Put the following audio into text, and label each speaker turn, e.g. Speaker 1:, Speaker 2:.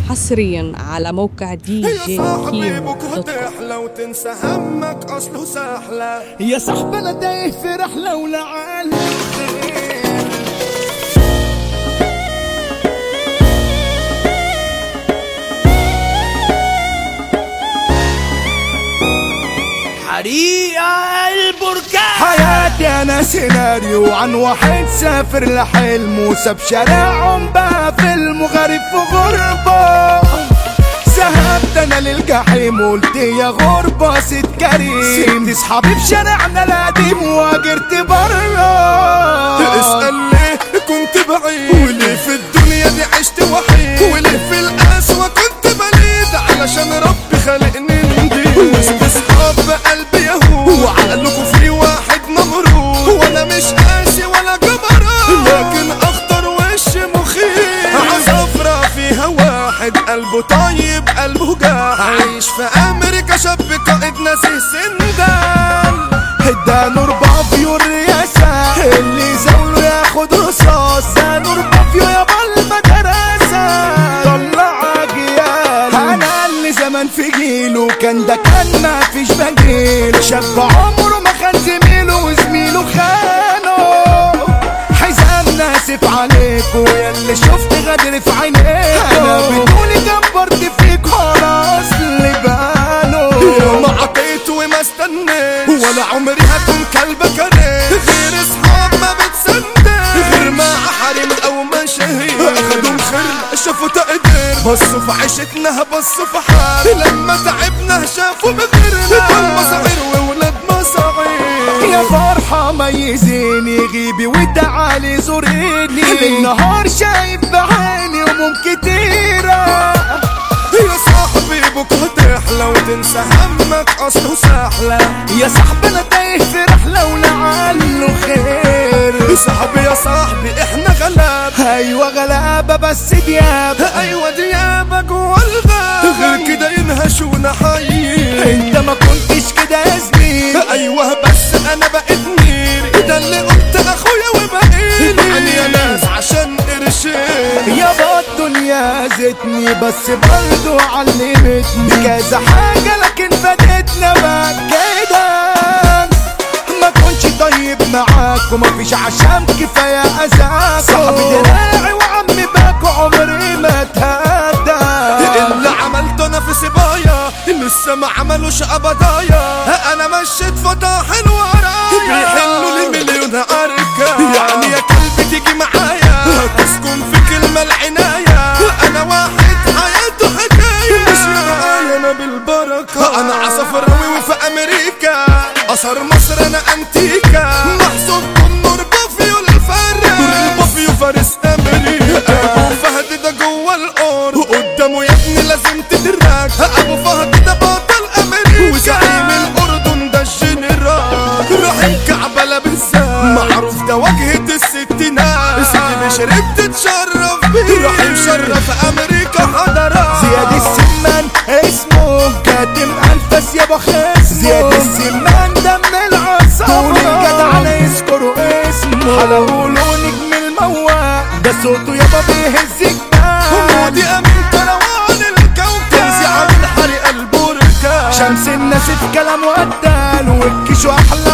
Speaker 1: حصريا على موقع دي جي
Speaker 2: يا صاحبي
Speaker 1: كيمو
Speaker 2: بكرة
Speaker 1: دوت كوم.
Speaker 2: تحلى وتنسى همك اصله سهلة
Speaker 3: يا صاحبي انا تايه في رحله ولعل حريقة البركان حياتي انا سيناريو عن واحد سافر لحلم وساب شارعهم بقى فيلم غريب في غربة ذهبت انا للجحيم وقلت يا غربة ست كريم سبت اصحابي في شارعنا القديم وهاجرت برا
Speaker 2: اسأل ليه كنت بعيد وليه في الدنيا دي عشت وحيد وليه في القسوة كنت بليد علشان ربي خلقني نضيف وسط اصحاب قلبي يهود وعقلكوا في واحد مغرور وانا مش قاسي ولا جبروت لكن اخطر وش مخيف عصفرة فيها واحد قلبه طيب قلبه جاح عايش في امريكا شاب قائد ناسي سندان
Speaker 3: ده نور بافيو الرياسة اللي زاوله ياخد رصاص ده نور بافيو يا المدرسة طلع اجيال انا اللي زمان في جيله كان ده كان ما فيش بديل شاب عمره ما خان زميله وزميله خانه حزام ناسف عليكوا يا اللي شفت غدر في عينيكوا انا بدوني كبرت فيكوا خلاص اللي بانوا
Speaker 2: ما عطيت وما استنيت ولا عمري هكون كلب كريت غير اصحاب ما بتسند غير مع حريم او مشاهير اخدوا خير شافوا تقدير بصوا في عيشتنا بصوا في حال لما تعبنا شافوا بغيرنا كل مصاعير وولاد مصاعير
Speaker 3: يا فرحة ميزيني غيبي وتعالي زوريني النهار شايف بعيني هموم كتيرة
Speaker 2: يا صاحبي بكره تحلى وتنسى همك اصله سهله
Speaker 3: يا صاحبي انا تايه في رحلة ولعله خير
Speaker 2: يا صاحبي يا صاحبي احنا غلاب
Speaker 3: ايوه غلابة بس دياب
Speaker 2: ايوه ديابة جوا الغاب غير كده ينهشونا حقيقي
Speaker 3: انت ما كنتش كده يا زميل
Speaker 2: ايوه بس انا بقيت مير ده اللي قلت اخويا وبقيت يعني يا ناس عشان قرشين
Speaker 3: يابا الدنيا زتني بس برضو علمتني كذا حاجة لكن فادتنا بقى كده ما كنش طيب معاك وما فيش عشان كفاية أذاك صاحبي دراعي وعمي باكو عمري ما اتهدى
Speaker 2: اللي عملته انا في سبايا لسه ما عملوش ابدايا انا مشيت فتى حلوة ورايا بيحلوا لي مليون اركة يعني يا كلبي تيجي معايا تسكن في كلمة العناية انا واحد حياته حكاية مش معايا انا بالبركة انا عصفراوي وفي امريكا اثر مصر انا انتيكا محسوب نور بافيو الفرق نور البافيو فارس امريكا ابو فهد ده جوه القرب وقدامه يا ابني لازم تدرك ابو فهد ده بطل امريكا وزعيم الاردن ده الجنرال رحم كعبله بالذات معروف ده واجهه الستينات سيدي بشرب تتشرف بيه راح يشرف امريكا حضرات
Speaker 3: زياد السمان اسمه كاتم انفاس يا خصمه زياد السمان دم العصابة طول الجدع لا يذكروا اسمه حلقوا له نجم المواق ده صوته يابا بيهز جبال
Speaker 2: ودي امين كروان الكوكب تنزي عن حرق البركان
Speaker 3: شمس الناس في كلام وقتال والكيشو احلى